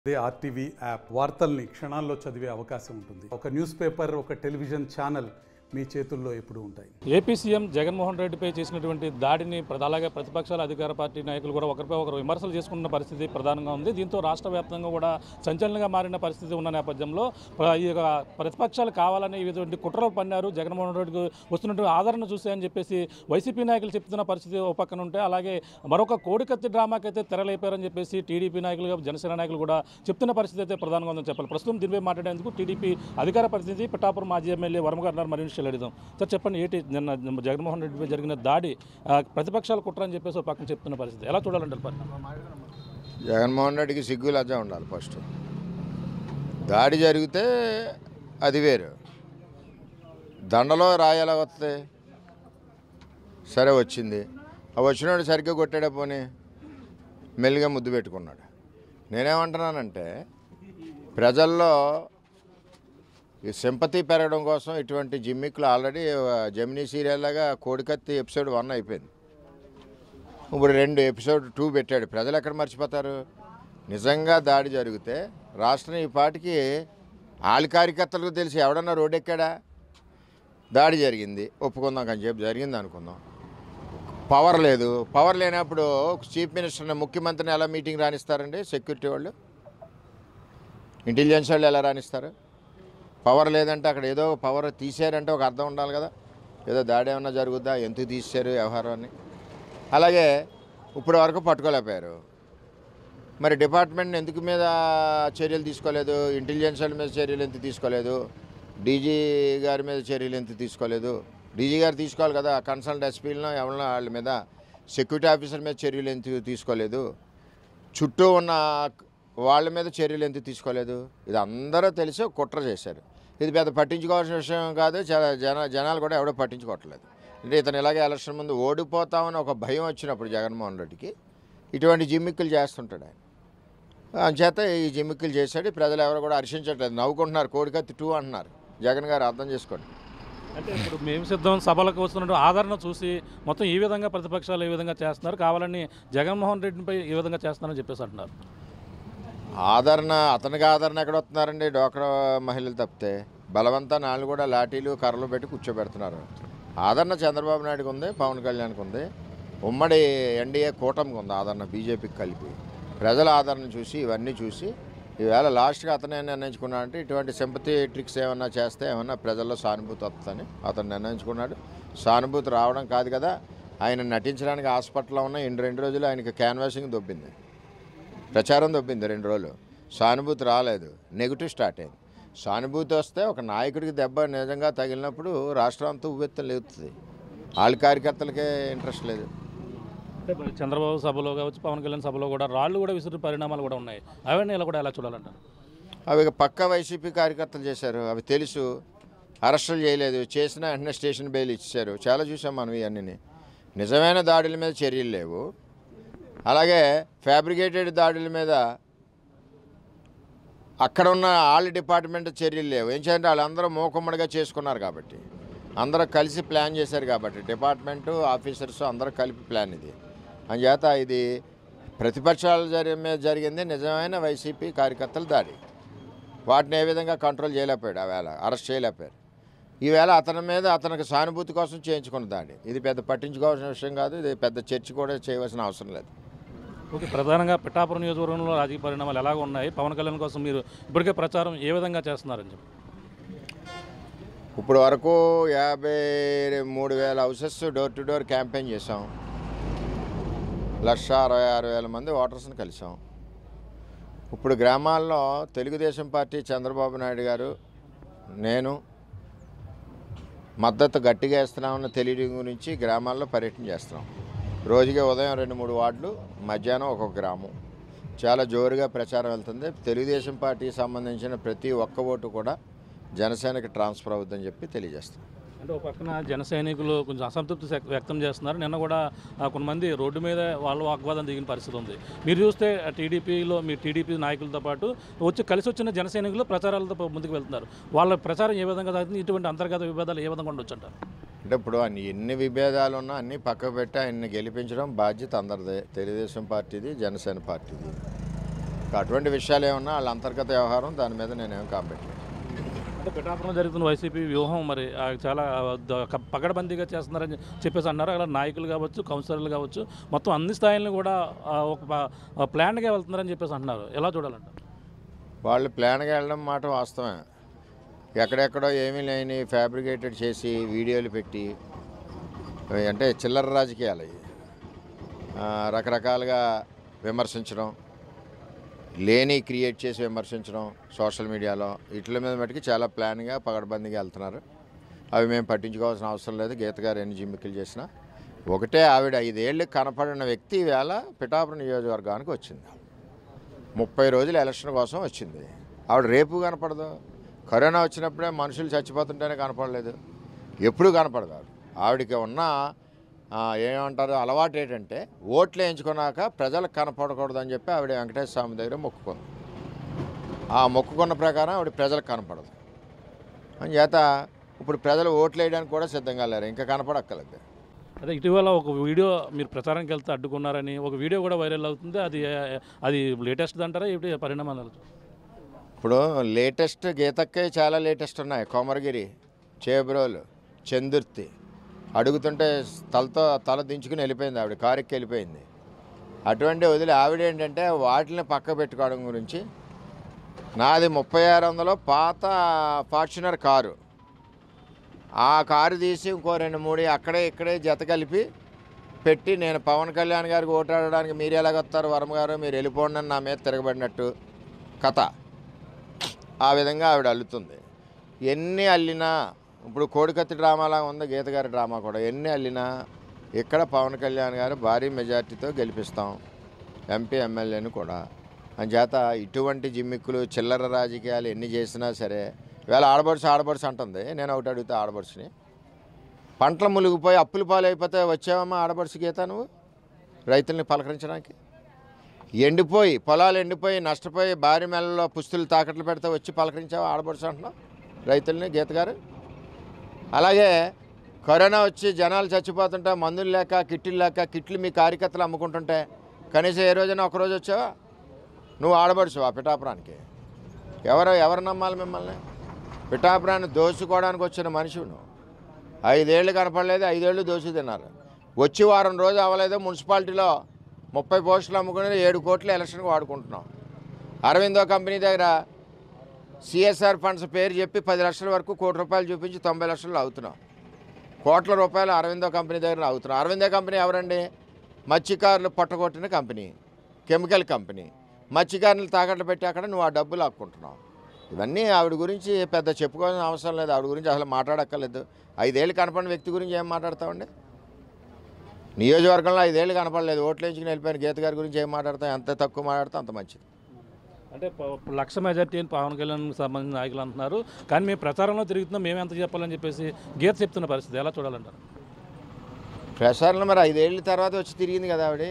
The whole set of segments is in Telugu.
అదే ఆర్టీవీ యాప్ వార్తల్ని క్షణాల్లో చదివే అవకాశం ఉంటుంది ఒక న్యూస్ పేపర్ ఒక టెలివిజన్ ఛానల్ మీ చేతుల్లో ఎప్పుడూ ఉంటాయి ఏపీ సీఎం జగన్మోహన్ రెడ్డిపై చేసినటువంటి దాడిని ప్ర- అలాగే ప్రతిపక్షాల అధికార పార్టీ నాయకులు కూడా ఒకరిపై ఒకరు విమర్శలు చేసుకున్న పరిస్థితి ప్రధానంగా ఉంది దీంతో రాష్ట్ర వ్యాప్తంగా కూడా సంచలనంగా మారిన పరిస్థితి ఉన్న నేపథ్యంలో ప్ర- ఈ యొక్క ప్రతిపక్షాలు కావాలని ఇటువంటి కుట్రలు పన్నారు జగన్మోహన్ రెడ్డికి వస్తున్నటువంటి ఆదరణ చూసే అని చెప్పేసి వైసీపీ నాయకులు చెప్తున్న పరిస్థితి ఒక పక్కన ఉంటే అలాగే మరొక కోడికత్తి డ్రామాకైతే తెరలేపారని చెప్పేసి టీడీపీ నాయకులుగా జనసేన నాయకులు కూడా చెప్తున్న పరిస్థితి అయితే ప్రధానంగా ఉందని చెప్పాలి ప్రస్తుతం దీనిపై మాట్లాడేందుకు టీడీపీ అధికార ప్రతినిధి పిఠాపురం మాజీ ఎమ్మెల్యే వర్మ గారు ఉన్నారు మరిన్ని విషయాలు అడుగుదాం సార్ చెప్పండి ఏంటి నిన్న జగన్మోహన్ రెడ్డిపై జరిగిన దాడి ఆ, ప్రతిపక్షాలు కుట్ర అని చెప్పేసి ఒక పక్కన చెప్తున్న పరిస్థితి ఎలా చూడాలంటారు పరిణామం? జగన్మోహన్ రెడ్డికి సిగ్గు లజ్జ ఉండాలి ఫస్ట్ దాడి జరిగితే అది వేరు దండలో రాయాల వస్తే సరే వచ్చింది ఆ వచ్చినోడు సరిగ్గా కొట్టాడే పోనీ మెల్లిగా ముద్దు పెట్టుకున్నాడు నేనేమంటున్నానంటే ప్రజల్లో ఈ సింపతి పెరగడం కోసం ఇటువంటి జిమ్మిక్లు ఆల్రెడీ జమినీ సీరియల్ లాగా కోడికత్తి ఎపిసోడ్ వన్ అయిపోయింది ఇప్పుడు రెండు ఎపిసోడ్ టూ పెట్టాడు ప్రజలు ఎక్కడ మర్చిపోతారు నిజంగా దాడి జరిగితే రాష్ట్రం ఈ పాటికి ఆలి కార్యకర్తలకు తెలిసి ఎవడన్నా రోడ్డు ఎక్కాడా దాడి జరిగింది ఒప్పుకుందాం కానీ చెప్పి జరిగింది అనుకుందాం పవర్ లేదు పవర్ లేనప్పుడు చీఫ్ మినిస్టర్ని ముఖ్యమంత్రిని ఎలా మీటింగ్ రాణిస్తారండి సెక్యూరిటీ వాళ్ళు ఇంటెలిజెన్స్ వాళ్ళు ఎలా రాణిస్తారు పవర్ లేదంటే అక్కడ ఏదో పవర్ తీసారంటే ఒక అర్థం ఉండాలి కదా ఏదో దాడి ఏమన్నా జరుగుద్దా ఎందుకు తీసారు వ్యవహారాన్ని అలాగే ఇప్పుడు వరకు పట్టుకోలేకపోయారు మరి డిపార్ట్మెంట్ ఎందుకు మీద చర్యలు తీసుకోలేదు ఇంటెలిజెన్స్ వాళ్ళ మీద చర్యలు ఎందుకు తీసుకోలేదు డీజీ గారి మీద చర్యలు ఎందుకు తీసుకోలేదు డీజీ గారు తీసుకోవాలి కదా కన్సల్ట్ ఎస్పీలను ఎవరినో వాళ్ళ మీద సెక్యూరిటీ ఆఫీసర్ మీద చర్యలు ఎందుకు తీసుకోలేదు చుట్టూ ఉన్న వాళ్ళ మీద చర్యలు ఎందుకు తీసుకోలేదు ఇది అందరూ తెలిసి ఒక కుట్ర చేశారు ఇది పెద్ద పట్టించుకోవాల్సిన విషయం కాదు చాలా జన జనాలు కూడా ఎవడో పట్టించుకోవట్లేదు అంటే ఇతను ఇలాగే ఎలక్షన్ ముందు ఓడిపోతామని ఒక భయం వచ్చినప్పుడు జగన్మోహన్ రెడ్డికి ఇటువంటి జిమ్మిక్కులు చేస్తుంటాడు ఆయన అంచేత ఈ జిమ్మిక్కులు చేశాడు ప్రజలు ఎవరు కూడా హర్షించట్లేదు నవ్వుకుంటున్నారు కోడికత్తి టూ అంటున్నారు జగన్ గారు అర్థం చేసుకోండి అంటే ఇప్పుడు మేము సిద్ధం సభలకు వస్తున్న ఆదరణ చూసి మొత్తం ఈ విధంగా ప్రతిపక్షాలు ఈ విధంగా చేస్తున్నారు కావాలని జగన్మోహన్ రెడ్డిపై ఈ విధంగా చేస్తున్నారని చెప్పేసి అంటున్నారు ఆదరణ అతనికి ఆదరణ ఎక్కడ వస్తున్నారండి డోక్రా మహిళలు తప్పితే బలవంతా నాళ్ళు కూడా లాఠీలు కర్రలు పెట్టి కూర్చోబెడుతున్నారు ఆదరణ చంద్రబాబు నాయుడుకి ఉంది పవన్ కళ్యాణ్కి ఉంది ఉమ్మడి ఎన్డీఏ కూటమికి ఉంది ఆదరణ బీజేపీకి కలిపి ప్రజల ఆదరణ చూసి ఇవన్నీ చూసి ఈవేళ లాస్ట్గా అతనే నిర్ణయించుకున్నాడంటే ఇటువంటి సింపతి ట్రిక్స్ ఏమన్నా చేస్తే ఏమన్నా ప్రజల్లో సానుభూతి వస్తుందని అతను నిర్ణయించుకున్నాడు సానుభూతి రావడం కాదు కదా ఆయన నటించడానికి హాస్పిటల్లో ఉన్న ఇన్ని రెండు రోజులు ఆయనకి క్యాన్వాసింగ్ దొబ్బింది ప్రచారం దొబ్బింది రెండు రోజులు సానుభూతి రాలేదు నెగిటివ్ స్టార్ట్ అయింది సానుభూతి వస్తే ఒక నాయకుడికి దెబ్బ నిజంగా తగిలినప్పుడు రాష్ట్రం అంతా ఉవ్వెత్తం లేపుతుంది వాళ్ళ కార్యకర్తలకే ఇంట్రెస్ట్ లేదు అంటే మరి చంద్రబాబు సభలో కావచ్చు పవన్ కళ్యాణ్ సభలో కూడా రాళ్ళు కూడా విసిరి పరిణామాలు కూడా ఉన్నాయి అవన్నీ ఇలా కూడా ఎలా చూడాలంటారు అవి ఇక పక్క వైసీపీ కార్యకర్తలు చేశారు అవి తెలుసు అరెస్టులు చేయలేదు చేసిన వెంటనే స్టేషన్ బెయిల్ ఇచ్చారు చాలా చూసాం మనం ఇవన్నీ నిజమైన దాడుల మీద చర్యలు లేవు అలాగే ఫ్యాబ్రికేటెడ్ దాడుల మీద అక్కడ ఉన్న వాళ్ళ డిపార్ట్మెంట్ చర్యలు లేవు ఏం చేయాలంటే వాళ్ళందరూ మూకుమ్మడిగా చేసుకున్నారు కాబట్టి అందరూ కలిసి ప్లాన్ చేశారు కాబట్టి డిపార్ట్మెంటు ఆఫీసర్స్ అందరూ కలిపి ప్లాన్ ఇది అందుచేత ఇది ప్రతిపక్షాల జరి మీద జరిగింది నిజమైన వైసీపీ కార్యకర్తల దాడి వాటిని ఏ విధంగా కంట్రోల్ చేయలేకపోయాడు ఆ వేళ అరెస్ట్ చేయలేకపోయారు ఈవేళ అతని మీద అతనికి సానుభూతి కోసం చేయించుకున్న దాడి ఇది పెద్ద పట్టించుకోవాల్సిన విషయం కాదు ఇది పెద్ద చర్చ కూడా చేయవలసిన అవసరం లేదు ఓకే ప్రధానంగా పిఠాపురం నియోజకవర్గంలో రాజకీయ పరిణామాలు ఎలాగ ఉన్నాయి పవన్ కళ్యాణ్ కోసం మీరు ఇప్పటికే ప్రచారం ఏ విధంగా చేస్తున్నారని చెప్పి ఇప్పుడు వరకు యాభై మూడు వేల houses door to door campaign చేసాం లక్ష అరవై ఆరు వేల మంది ఓటర్స్ని కలిసాం ఇప్పుడు గ్రామాల్లో తెలుగుదేశం పార్టీ చంద్రబాబు నాయుడు గారు నేను మద్దతు గట్టిగా ఇస్తున్నామన్న తెలియడం గురించి గ్రామాల్లో పర్యటన చేస్తున్నాం రోజుకి ఉదయం రెండు మూడు వార్డులు మధ్యాహ్నం ఒక్కొక్క గ్రామం చాలా జోరుగా ప్రచారం వెళ్తుంది తెలుగుదేశం పార్టీకి సంబంధించిన ప్రతి ఒక్క ఓటు కూడా జనసేనకి ట్రాన్స్ఫర్ అవుద్దని చెప్పి తెలియజేస్తాం అంటే ఒక పక్కన జన సైనికులు కొంచెం అసంతృప్తి శక్- వ్యక్తం చేస్తున్నారు నిన్న కూడా ఆ, కొంతమంది రోడ్డు మీద వాళ్ళు వాగ్వాదం దిగిన పరిస్థితి ఉంది మీరు చూస్తే టీడీపీలో మీ టీడీపీ నాయకులతో పాటు వచ్చి కలిసి వచ్చిన జన సైనికులు ప్రచారాలతో ప- ముందుకు వెళ్తున్నారు వాళ్ళ ప్రచారం ఏ విధంగా సాగుతుంది ఇటువంటి అంతర్గత విభేదాలు ఏ విధంగా ఉండొచ్చు అంటారు అంటే ఇప్పుడు అన్ని ఎన్ని విభేదాలు ఉన్నా అన్ని పక్కకు పెట్టి ఆయన్ని గెలిపించడం బాధ్యత అందరిదే తెలుగుదేశం పార్టీది జనసేన పార్టీది అటువంటి విషయాలు ఏమన్నా వాళ్ళ అంతర్గత వ్యవహారం దాని మీద నేనేం కామెంట్ చేయను. అంటే పిఠాపురంలో జరుగుతున్న వైసీపీ వ్యూహం మరి ఆ, చాలా ద- క- పకడ్బందీగా చేస్తున్నారని చెప్పేసి అన్నారు అలా నాయకులు కావచ్చు కౌన్సిలర్లు కావచ్చు మొత్తం అన్ని స్థాయిలను కూడా ఆ, ఒక ప- ఆ, ప్లాన్గా వెళ్తున్నారని చెప్పేసి అంటున్నారు ఎలా చూడాలంట వాళ్ళు ప్లాన్గా వెళ్ళడం మాట వాస్తవమే ఎక్కడెక్కడో ఏమీ లేని ఫ్యాబ్రికేటెడ్ చేసి వీడియోలు పెట్టి అవి అంటే చిల్లర రాజకీయాలు అవి ఆ, రకరకాలుగా విమర్శించడం లేని క్రియేట్ చేసి విమర్శించడం సోషల్ మీడియాలో వీటి మీద మటుకు చాలా ప్లాన్గా పగడబందీగా వెళ్తున్నారు అవి మేము పట్టించుకోవాల్సిన అవసరం లేదు గీత గారు ఎన్ని జిమ్మికలు చేసినా ఒకటే ఆవిడ ఐదేళ్ళు కనపడిన వ్యక్తి ఈవేళ పిఠాపురం నియోజకవర్గానికి వచ్చింది ముప్పై రోజులు ఎలక్షన్ కోసం వచ్చింది ఆవిడ రేపు కనపడదు కరోనా వచ్చినప్పుడే మనుషులు చచ్చిపోతుంటేనే కనపడలేదు ఎప్పుడూ కనపడదు ఆవిడ ఆవిడకి ఉన్న ఆ, ఏమంటారు అలవాటు ఏంటంటే ఓట్లు వేయించుకున్నాక ప్రజలకు కనపడకూడదని చెప్పి ఆవిడ వెంకటేశ్వర స్వామి దగ్గర మొక్కుకుంది ఆ మొక్కుకున్న ప్రకారం ఆవిడ ప్రజలకు కనపడదు అని చేత ఇప్పుడు ప్రజలు ఓట్లు వేయడానికి కూడా సిద్ధంగా లేరు ఇంకా కనపడక్కర్లేదు అదే ఇటీవల ఒక వీడియో మీరు ప్రచారానికి వెళ్తే అడ్డుకున్నారని ఒక వీడియో కూడా వైరల్ అవుతుంది అది అది లేటెస్ట్ అంటారా ఏమిటి పరిణామాలు ఇప్పుడు లేటెస్ట్ గీతక్కే చాలా లేటెస్ట్ ఉన్నాయి కోమరగిరి చేబ్రోలు చందుర్తి అడుగుతుంటే తలతో తల దించుకుని వెళ్ళిపోయింది ఆవిడ కారుకి వెళ్ళిపోయింది అటువంటి వదిలి ఆవిడ ఏంటంటే వాటిని పక్క పెట్టుకోవడం గురించి నాది ముప్పై ఆరు వందలు పాత ఫార్చునర్ కారు ఆ కారు తీసి ఇంకో రెండు మూడు అక్కడే ఇక్కడే జత కలిపి పెట్టి నేను పవన్ కళ్యాణ్ గారికి ఓటాడడానికి మీరు ఎలాగొస్తారు వర్మ గారు మీరు వెళ్ళిపోండి అని నా మీద తిరగబడినట్టు కథ ఆ విధంగా ఆవిడ అల్లుతుంది ఎన్ని అల్లినా ఇప్పుడు కోడికత్తి డ్రామాలా ఉంది గీత గారి డ్రామా కూడా ఎన్ని అల్లినా ఇక్కడ పవన్ కళ్యాణ్ గారు భారీ మెజార్టీతో గెలిపిస్తాం ఎంపీ ఎమ్మెల్యేని కూడా అంచేత ఇటువంటి జిమ్మిక్కులు చిల్లర రాజకీయాలు ఎన్ని చేసినా సరే వేళ ఆడబడుచు ఆడబడుచు అంటుంది నేను ఒకటి అడుగుతా ఆడబడుచుని పంటలు మునిగిపోయి అప్పుల పాలైపోతే వచ్చావమ్మా ఆడబడుచు గీత నువ్వు రైతుల్ని పలకరించడానికి ఎండిపోయి పొలాలు ఎండిపోయి నష్టపోయి భారీ మెల్లలో పుస్తులు తాకట్లు పెడితే వచ్చి పలకరించావా ఆడబడుచు అంటున్నావు రైతుల్ని గీత గారు అలాగే కరోనా వచ్చి జనాలు చచ్చిపోతుంటే మందులు లేక కిట్లు లేక కిట్లు మీ కార్యకర్తలు అమ్ముకుంటుంటే కనీసం ఏ రోజైనా ఒక రోజు వచ్చావా నువ్వు ఆడబడుచు ఆ పిఠాపురానికి ఎవరు ఎవరు నమ్మాలి మిమ్మల్ని పిఠాపురాన్ని దోచుకోవడానికి వచ్చిన మనిషి నువ్వు ఐదేళ్ళు కనపడలేదు ఐదేళ్ళు దోచి తిన్నారు వచ్చి వారం రోజు అవ్వలేదు మున్సిపాలిటీలో ముప్పై పోస్టులు అమ్ముకుని ఏడు కోట్లు ఎలక్షన్కి వాడుకుంటున్నాం అరవిందో కంపెనీ దగ్గర సిఎస్ఆర్ ఫండ్స్ పేరు చెప్పి పది లక్షల వరకు కోటి రూపాయలు చూపించి తొంభై లక్షలు అవుతున్నాం కోట్ల రూపాయలు అరవిందో కంపెనీ దగ్గర అవుతున్నాం అరవిందో కంపెనీ ఎవరండి మత్స్యకారులు పొట్టగొట్టిన కంపెనీ కెమికల్ కంపెనీ మత్స్యకారులు తాకట్లు పెట్టి అక్కడ నువ్వు ఆ డబ్బులు ఆక్కుంటున్నావు ఇవన్నీ ఆవిడ గురించి పెద్ద చెప్పుకోవాల్సిన అవసరం లేదు ఆవిడ గురించి అసలు మాట్లాడక్కర్లేదు ఐదేళ్ళు కనపడిన వ్యక్తి గురించి ఏం మాట్లాడతామండి నియోజకవర్గంలో ఐదేళ్ళు కనపడలేదు ఓట్లు వేయించుకుని వెళ్ళిపోయిన గీత గారి గురించి ఏం మాట్లాడతాం ఎంత తక్కువ మాట్లాడితే అంత మంచిది అంటే ప- లక్ష మెజార్టీ అని పవన్ కళ్యాణ్ సంబంధించిన నాయకులు అంటున్నారు కానీ మేము ప్రచారంలో తిరుగుతున్నాం మేము ఎంత చెప్పాలని చెప్పేసి గీత చెప్తున్న పరిస్థితి ఎలా చూడాలంటారు ప్రసారంలో మరి ఐదేళ్ళ తర్వాత వచ్చి తిరిగింది కదా ఆవిడ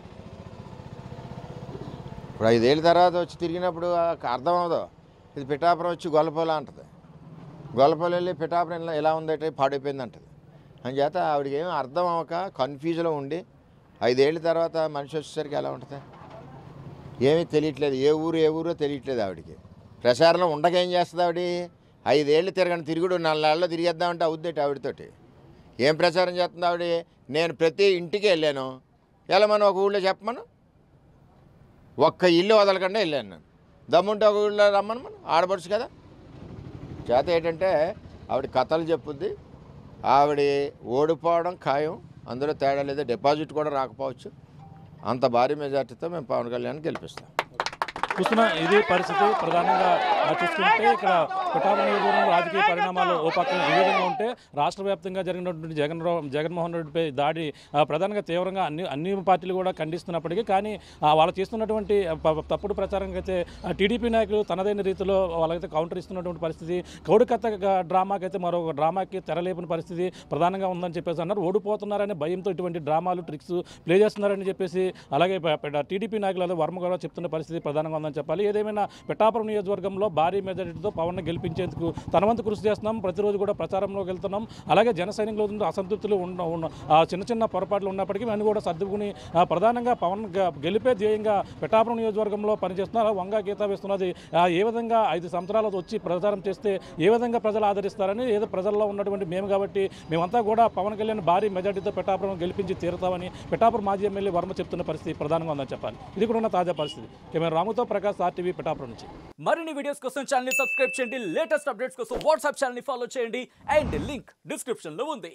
ఇప్పుడు ఐదేళ్ళ తర్వాత వచ్చి తిరిగినప్పుడు ఆ అర్థం అవదు ఇది పిఠాపురం వచ్చి గొల్లపోల అంటది గొల్లపోలు వెళ్ళి పిఠాపురం ఇలా- ఎలా ఉందంటే పాడైపోయింది అంటది చేత ఆవిడకి ఏం అర్థం అవ్వక కన్ఫ్యూజ్లో ఉండి ఐదేళ్ళ తర్వాత మనిషి వచ్చేసరికి ఎలా ఉంటుంది ఏమీ తెలియట్లేదు ఏ ఊరు ఏ ఊరో తెలియట్లేదు ఆవిడకి ప్రచారంలో ఉండక ఏం చేస్తుంది ఆవిడ ఐదేళ్ళు తిరగని తిరుగుడు నాలుగేళ్ళలో తిరిగేద్దామంటే అవుద్దేటి ఆవిడతోటి ఏం ప్రచారం చేస్తుంది ఆవిడ నేను ప్రతి ఇంటికి వెళ్ళాను వెళ్ళమని ఒక ఊళ్ళో చెప్పమను ఒక్క ఇల్లు వదలకుండా వెళ్ళాను నేను దమ్ముంటే ఒక ఊళ్ళో రమ్మను మనం ఆడపడుచు కదా చేత ఏంటంటే ఆవిడ కథలు చెప్పుద్ది ఆవిడ ఓడిపోవడం ఖాయం అందులో తేడా లేదు డిపాజిట్ కూడా రాకపోవచ్చు అంత భారీ మెజార్టీతో మేము పవన్ కళ్యాణ్ గెలిపిస్తాం చూస్తున్నా ఇది పరిస్థితి ప్రధానంగా ఆ, చూసుకుంటే ఇక్కడ పిఠాపురం నియోజకవర్గంలో రాజకీయ పరిణామాలు ఓ పక్కన ఈ విధంగా ఉంటే రాష్ట్ర వ్యాప్తంగా జరిగినటువంటి జగన్ రావు- జగన్మోహన్ రెడ్డిపై దాడి ఆ, ప్రధానంగా తీవ్రంగా అన్ని అన్ని పార్టీలు కూడా ఖండిస్తున్నప్పటికీ కానీ ఆ, వాళ్ళు చేస్తున్నటువంటి ప- తప్పుడు ప్రచారంకి అయితే ఆ, టీడీపీ నాయకులు తనదైన రీతిలో వాళ్ళకైతే కౌంటర్ ఇస్తున్నటువంటి పరిస్థితి కౌడికత్త డ్రామాకి అయితే మరో డ్రామాకి తెరలేపిన పరిస్థితి ప్రధానంగా ఉందని చెప్పేసి అన్నారు ఓడిపోతున్నారనే భయంతో ఇటువంటి డ్రామాలు ట్రిక్స్ ప్లే చేస్తున్నారని చెప్పేసి అలాగే ప- ప- టీడీపీ నాయకులు అదే వర్మ కూడా చెప్తున్న పరిస్థితి ప్రధానంగా ఉందని చెప్పాలి ఏదేమైనా పిఠాపురం నియోజకవర్గంలో భారీ మెజారిటీతో పవన్ గెలిపి గెలిపించేందుకు తన వంతు కృషి చేస్తున్నాం ప్రతిరోజు కూడా ప్రచారంలోకి వెళ్తున్నాం అలాగే జన సైనికుల నుండి అసంతృప్తులు ఉన్న ఉన్న ఆ చిన్న చిన్న పొరపాట్లు ఉన్నప్పటికీ అన్ని కూడా సర్దుకుని ఆ, ప్రధానంగా పవన్ గ- గెలిపే ధ్యేయంగా పిఠాపురం నియోజకవర్గంలో పనిచేస్తున్నారు వంగా గీత వేస్తున్నది ఆ, ఏ విధంగా ఐదు సంవత్సరాలు వచ్చి ప్రచారం చేస్తే ఏ విధంగా ప్రజలు ఆదరిస్తారని ఏదో ప్రజల్లో ఉన్నటువంటి మేము కాబట్టి మేమంతా కూడా పవన్ కళ్యాణ్ భారీ మెజార్టీతో పిఠాపురం గెలిపించి తీరుతామని పిఠాపురం మాజీ ఎమ్మెల్యే వర్మ చెప్తున్న పరిస్థితి ప్రధానంగా ఉందని చెప్పాలి ఇది కూడా ఉన్న తాజా పరిస్థితి కెమెరా రాముతో ప్రకాష్ ఆర్టీవీ పిఠాపురం నుంచి మరిన్ని వీడియోస్ కోసం ఛానల్ ని సబ్స్క్రైబ్ చేయండి లేటెస్ట్ అప్డేట్స్ కోసం వాట్సాప్ ఛానల్ ని ఫాలో చేయండి అండ్ లింక్ డిస్క్రిప్షన్ లో ఉంది